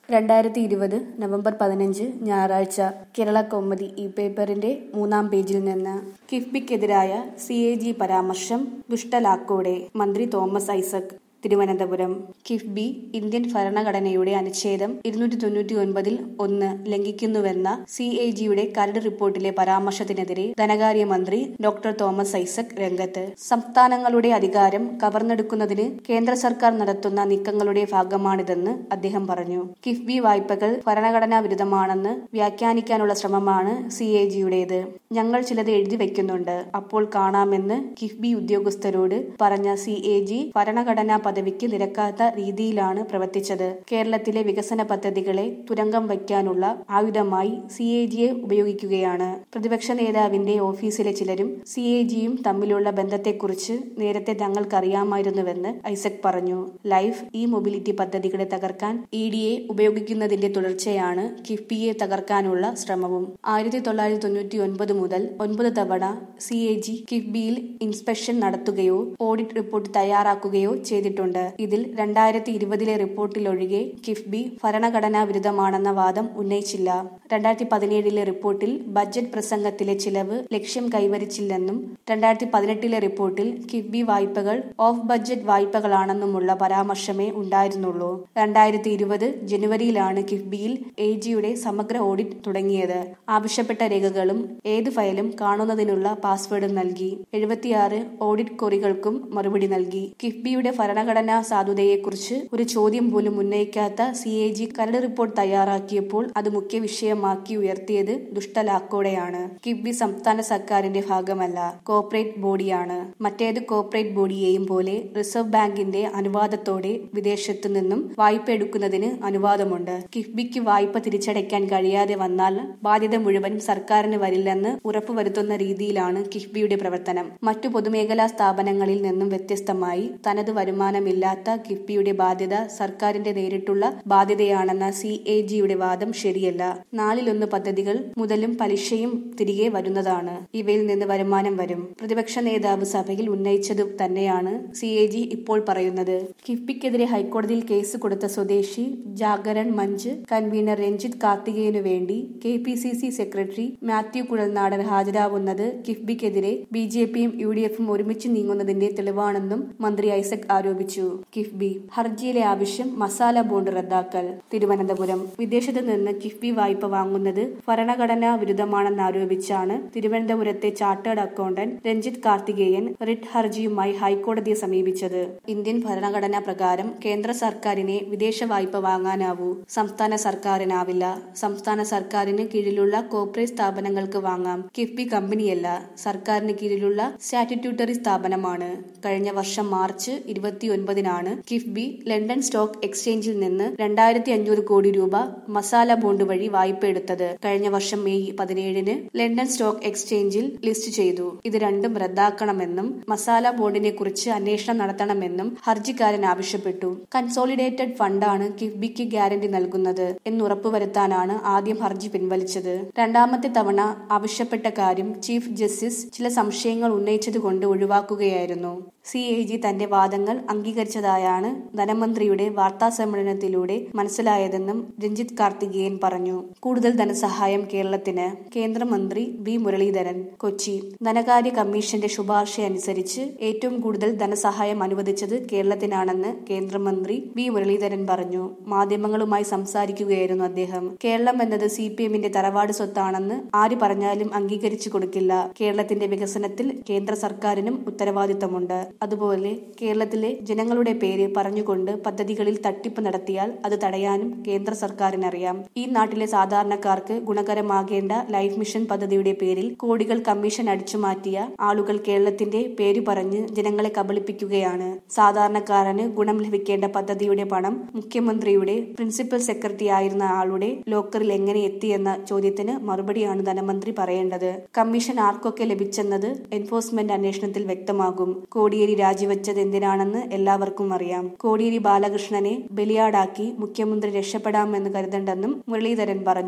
രണ്ടായിരത്തി ഇരുപത് നവംബർ പതിനഞ്ച് ഞായറാഴ്ച കേരള കൗമുദി ഈ പേപ്പറിന്റെ മൂന്നാം പേജിൽ നിന്ന് കിഫ്ബിക്കെതിരായ സി എ ജി പരാമർശം ദുഷ്ടലാക്കോടെ മന്ത്രി Thomas Isaac Thiruvananthapuram KIIFB Indian ഭരണഘടനയുടെ അനുച്ഛേദം ഇരുന്നൂറ്റി തൊണ്ണൂറ്റി ഒൻപതിൽ ഒന്ന് ലംഘിക്കുന്നുവെന്ന സി എ ജിയുടെ കരട് റിപ്പോർട്ടിലെ പരാമർശത്തിനെതിരെ ധനകാര്യമന്ത്രി ഡോക്ടർ തോമസ് ഐസക് രംഗത്ത് സംസ്ഥാനങ്ങളുടെ അധികാരം കവർന്നെടുക്കുന്നതിന് കേന്ദ്ര സർക്കാർ നടത്തുന്ന നീക്കങ്ങളുടെ ഭാഗമാണിതെന്ന് അദ്ദേഹം പറഞ്ഞു കിഫ്ബി വായ്പകൾ ഭരണഘടനാ വിരുദ്ധമാണെന്ന് വ്യാഖ്യാനിക്കാനുള്ള ശ്രമമാണ് സി എ ജിയുടേത് ഞങ്ങൾ ചിലത് എഴുതി വെക്കുന്നുണ്ട് അപ്പോൾ കാണാമെന്ന് കിഫ്ബി ഉദ്യോഗസ്ഥരോട് പറഞ്ഞ സി എ ജി ഭരണഘടനാ പദവിക്ക് നിരക്കാത്ത രീതിയിലാണ് പ്രവർത്തിച്ചത് കേരളത്തിലെ വികസന പദ്ധതികളെ തുരങ്കം വയ്ക്കാനുള്ള ആയുധമായി സി എ ജിയെ ഉപയോഗിക്കുകയാണ് പ്രതിപക്ഷ നേതാവിന്റെ ഓഫീസിലെ ചിലരും സി എ ജിയും തമ്മിലുള്ള ബന്ധത്തെക്കുറിച്ച് നേരത്തെ ഞങ്ങൾക്കറിയാമായിരുന്നുവെന്ന് ഐസക് പറഞ്ഞു ലൈഫ് ഇ മൊബിലിറ്റി പദ്ധതികളെ തകർക്കാൻ ഇ ഡിയെ ഉപയോഗിക്കുന്നതിന്റെ തുടർച്ചയാണ് കിഫ്ബിയെ തകർക്കാനുള്ള ശ്രമവും ആയിരത്തി തൊള്ളായിരത്തി തൊണ്ണൂറ്റി ഒൻപത് മുതൽ ഒൻപത് തവണ സി എ ജി കിഫ്ബിയിൽ ഇൻസ്പെക്ഷൻ നടത്തുകയോ ഓഡിറ്റ് റിപ്പോർട്ട് തയ്യാറാക്കുകയോ ചെയ്തിട്ടുണ്ട് ഇതിൽ രണ്ടായിരത്തി ഇരുപതിലെ റിപ്പോർട്ടിലൊഴികെ കിഫ്ബി ഭരണഘടനാ വിരുദ്ധമാണെന്ന വാദം ഉന്നയിച്ചില്ല രണ്ടായിരത്തി പതിനേഴിലെ റിപ്പോർട്ടിൽ ബജറ്റ് പ്രസംഗത്തിലെ ചിലവ് ലക്ഷ്യം കൈവരിച്ചില്ലെന്നും രണ്ടായിരത്തി പതിനെട്ടിലെ റിപ്പോർട്ടിൽ കിഫ്ബി വായ്പകൾ ഓഫ് ബജറ്റ് വായ്പകളാണെന്നുമുള്ള പരാമർശമേ ഉണ്ടായിരുന്നുള്ളൂ രണ്ടായിരത്തി ഇരുപത് ജനുവരിയിലാണ് കിഫ്ബിയിൽ എ ജിയുടെ സമഗ്ര ഓഡിറ്റ് തുടങ്ങിയത് ആവശ്യപ്പെട്ട രേഖകളും ഏത് ഫയലും കാണുന്നതിനുള്ള പാസ്വേഡും നൽകി എഴുപത്തിയാറ് ഓഡിറ്റ് കൊറികൾക്കും മറുപടി നൽകി കിഫ്ബിയുടെ ഭരണഘടനാ സാധുതയെക്കുറിച്ച് ഒരു ചോദ്യം പോലും ഉന്നയിക്കാത്ത സി എ ജി കരട് റിപ്പോർട്ട് തയ്യാറാക്കിയപ്പോൾ അത് മുഖ്യ വിഷയമാക്കി ഉയർത്തിയത് ദുഷ്ടലാക്കോടെയാണ് കിഫ്ബി സംസ്ഥാന സർക്കാരിന്റെ ഭാഗമല്ല കോർപ്പറേറ്റ് ബോഡിയാണ് മറ്റേത് കോർപ്പറേറ്റ് ബോഡിയെയും പോലെ റിസർവ് ബാങ്കിന്റെ അനുവാദത്തോടെ വിദേശത്തു നിന്നും വായ്പ എടുക്കുന്നതിന് അനുവാദമുണ്ട് കിഫ്ബിക്ക് വായ്പ തിരിച്ചടയ്ക്കാൻ കഴിയാതെ വന്നാൽ ബാധ്യത മുഴുവൻ സർക്കാരിന് വരില്ലെന്ന് ഉറപ്പുവരുത്തുന്ന രീതിയിലാണ് കിഫ്ബിയുടെ പ്രവർത്തനം മറ്റു പൊതുമേഖലാ സ്ഥാപനങ്ങളിൽ നിന്നും വ്യത്യസ്തമായി തനത് വരുമാനമില്ലാത്ത കിഫ്ബിയുടെ ബാധ്യത സർക്കാരിന്റെ നേരിട്ടുള്ള ബാധ്യതയാണെന്ന സി എ ജിയുടെ വാദം ശരിയല്ല നാലിലൊന്ന് പദ്ധതികൾ മുതലും പലിശയും തിരികെ വരുന്നതാണ് ഇവയിൽ നിന്ന് വരുമാനം വരും പ്രതിപക്ഷ നേതാവ് സഭയിൽ ഉന്നയിച്ചത് തന്നെയാണ് സി എ ജി ഇപ്പോൾ പറയുന്നത് കിഫ്ബിക്കെതിരെ ഹൈക്കോടതിയിൽ കേസ് കൊടുത്ത സ്വദേശി ജാഗരൺ മഞ്ച് കൺവീനർ രഞ്ജിത്ത് കാർത്തികേയനു വേണ്ടി K P C C secretary Mathew Kuzhalnadan ഹാജരാകുന്നത് കിഫ്ബിക്കെതിരെ ബി ജെ പിയും യു ഡി എഫും ഒരുമിച്ച് നീങ്ങുന്നതിന്റെ തെളിവാണെന്നും മന്ത്രി ഐസക് ആരോപിച്ചു കിഫ്ബി ഹർജിയിലെ ആവശ്യം മസാല ബോണ്ട് റദ്ദാക്കൽ തിരുവനന്തപുരം വിദേശത്ത് നിന്ന് കിഫ്ബി വായ്പ വാങ്ങുന്നത് ഭരണഘടനാ വിരുദ്ധമാണെന്നാരോപിച്ചാണ് തിരുവനന്തപുരത്തെ chartered accountant Ranjith Karthikeyan writ ഹർജിയുമായി ഹൈക്കോടതിയെ സമീപിച്ചത് ഇന്ത്യൻ ഭരണഘടനാ പ്രകാരം കേന്ദ്ര സർക്കാരിനെ വിദേശ വായ്പ വാങ്ങാനാവൂ സംസ്ഥാന സർക്കാരിനാവില്ല സംസ്ഥാന സർക്കാരിന് കീഴിലുള്ള കോർപ്പറേറ്റ് സ്ഥാപനങ്ങൾക്ക് വാങ്ങാം കിഫ്ബി കമ്പനിയല്ല സർക്കാരിന് കീഴിലുള്ള സ്റ്റാറ്റ്യൂട്ടറി സ്ഥാപനമാണ് കഴിഞ്ഞ വർഷം മാർച്ച് ഇരുപത്തിയൊൻപതിനാണ് കിഫ്ബി ലണ്ടൻ സ്റ്റോക്ക് എക്സ്ചേഞ്ചിൽ നിന്ന് രണ്ടായിരത്തി അഞ്ഞൂറ് കോടി രൂപ മസാല ബോണ്ട് വഴി വായ്പ എടുത്തത് കഴിഞ്ഞ വർഷം മെയ് പതിനേഴിന് ലണ്ടൻ സ്റ്റോക്ക് എക്സ്ചേഞ്ചിൽ ലിസ്റ്റ് ചെയ്തു ഇത് രണ്ടും റദ്ദാക്കണമെന്നും മസാല ബോണ്ടിനെ കുറിച്ച് അന്വേഷണം നടത്തണമെന്നും ഹർജിക്കാരൻ ആവശ്യപ്പെട്ടു കൺസോളിഡേറ്റഡ് ഫണ്ടാണ് കിഫ്ബിക്ക് ഗ്യാരണ്ടി നൽകുന്നത് എന്ന് ഉറപ്പുവരുത്താനാണ് ആദ്യം ഹർജി പിൻവലിച്ചത് രണ്ടാമത്തെ തവണ ആവശ്യപ്പെട്ട കാര്യം ചീഫ് ജസ്റ്റിസ് ചില സംശയങ്ങൾ ഉന്നയിച്ചതുകൊണ്ട് ഒഴിവാക്കുകയായിരുന്നു സി എ ജി തന്റെ വാദങ്ങൾ അംഗീകരിച്ചതായാണ് ധനമന്ത്രിയുടെ വാർത്താ സമ്മേളനത്തിലൂടെ മനസ്സിലായതെന്നും രഞ്ജിത്ത് കാർത്തികേയൻ പറഞ്ഞു കൂടുതൽ ധനസഹായം കേരളത്തിന് കേന്ദ്രമന്ത്രി വി മുരളീധരൻ കൊച്ചി ധനകാര്യ കമ്മീഷന്റെ ശുപാർശ അനുസരിച്ച് ഏറ്റവും കൂടുതൽ ധനസഹായം അനുവദിച്ചത് കേരളത്തിനാണെന്ന് കേന്ദ്രമന്ത്രി വി മുരളീധരൻ പറഞ്ഞു മാധ്യമങ്ങളുമായി സംസാരിക്കുകയായിരുന്നു അദ്ദേഹം കേരളം എന്നത് സി പി എമ്മിന്റെ തറവാട് സ്വത്താണെന്ന് ആര് പറഞ്ഞാലും അംഗീകരിച്ചു കൊടുക്കില്ല കേരളത്തിന്റെ വികസനത്തിൽ കേന്ദ്ര സർക്കാരിനും ഉത്തരവാദിത്തമുണ്ട് അതുപോലെ കേരളത്തിലെ ജനങ്ങളുടെ പേര് പറഞ്ഞുകൊണ്ട് പദ്ധതികളിൽ തട്ടിപ്പ് നടത്തിയാൽ അത് തടയാനും കേന്ദ്ര സർക്കാരിനറിയാം ഈ നാട്ടിലെ സാധാരണക്കാർക്ക് ഗുണകരമാകേണ്ട ലൈഫ് മിഷൻ പദ്ധതിയുടെ പേരിൽ കോടികൾ കമ്മീഷൻ അടിച്ചുമാറ്റിയ ആളുകൾ കേരളത്തിന്റെ പേര് പറഞ്ഞ് ജനങ്ങളെ കബളിപ്പിക്കുകയാണ് സാധാരണക്കാരന് ഗുണം ലഭിക്കേണ്ട പദ്ധതിയുടെ പണം മുഖ്യമന്ത്രിയുടെ പ്രിൻസിപ്പൽ സെക്രട്ടറി ആയിരുന്ന ആളുടെ ലോക്കറിൽ എങ്ങനെ എത്തിയെന്ന ചോദ്യത്തിന് മറുപടിയാണ് ധനമന്ത്രി പറയേണ്ടത് കമ്മീഷൻ ആർക്കൊക്കെ ലഭിച്ചെന്നത് എൻഫോഴ്സ്മെന്റ് അന്വേഷണത്തിൽ വ്യക്തമാകും കോടിയേരി രാജിവെച്ചത് എന്തിനാണെന്ന് എല്ലാവർക്കും അറിയാം കോടിയേരി ബാലകൃഷ്ണനെ ബലിയാടാക്കി മുഖ്യമന്ത്രി രക്ഷപ്പെടാമെന്ന് കരുതണ്ടെന്നും മുരളീധരൻ പറഞ്ഞു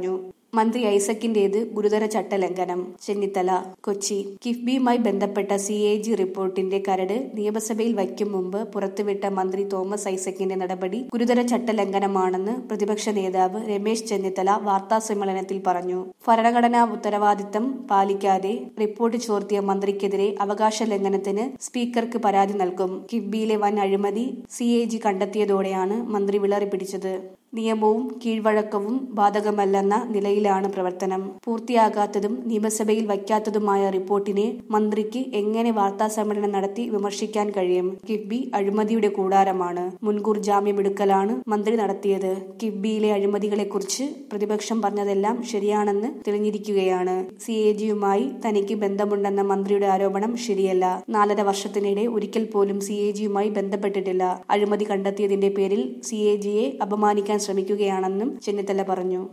മന്ത്രി ഐസക്കിന്റേത് ഗുരുതര ചട്ടലംഘനം ചെന്നിത്തല കൊച്ചി കിഫ്ബിയുമായി ബന്ധപ്പെട്ട സി എ ജി റിപ്പോർട്ടിന്റെ കരട് നിയമസഭയിൽ വയ്ക്കും മുമ്പ് പുറത്തുവിട്ട മന്ത്രി തോമസ് ഐസക്കിന്റെ നടപടി ഗുരുതര ചട്ടലംഘനമാണെന്ന് പ്രതിപക്ഷ നേതാവ് രമേശ് ചെന്നിത്തല വാർത്താ സമ്മേളനത്തിൽ പറഞ്ഞു ഭരണഘടനാ ഉത്തരവാദിത്തം പാലിക്കാതെ റിപ്പോർട്ട് ചോർത്തിയ മന്ത്രിക്കെതിരെ അവകാശ ലംഘനത്തിന് സ്പീക്കർക്ക് പരാതി നൽകും കിഫ്ബിയിലെ വൻ അഴിമതി സി എ ജി കണ്ടെത്തിയതോടെയാണ് മന്ത്രി വിളറി പിടിച്ചത് നിയമവും കീഴ്വഴക്കവും ബാധകമല്ലെന്ന നിലയിലാണ് പ്രവർത്തനം പൂർത്തിയാകാത്തതും നിയമസഭയിൽ വയ്ക്കാത്തതുമായ റിപ്പോർട്ടിനെ മന്ത്രിക്ക് എങ്ങനെ വാർത്താ സമ്മേളനം നടത്തി വിമർശിക്കാൻ കഴിയും കിഫ്ബി അഴിമതിയുടെ കൂടാരമാണ് മുൻകൂർ ജാമ്യമെടുക്കലാണ് മന്ത്രി നടത്തിയത് കിഫ്ബിയിലെ അഴിമതികളെക്കുറിച്ച് പ്രതിപക്ഷം പറഞ്ഞതെല്ലാം ശരിയാണെന്ന് തെളിഞ്ഞിരിക്കുകയാണ് സി എ ജിയുമായി തനിക്ക് ബന്ധമുണ്ടെന്ന മന്ത്രിയുടെ ആരോപണം ശരിയല്ല നാലര വർഷത്തിനിടെ ഒരിക്കൽ പോലും സി എ ജിയുമായി ബന്ധപ്പെട്ടിട്ടില്ല അഴിമതി കണ്ടെത്തിയതിന്റെ പേരിൽ സി എ ജിയെ അപമാനിക്കാൻ ശ്രമിക്കുകയാണെന്നും ചെന്നിത്തല പറഞ്ഞു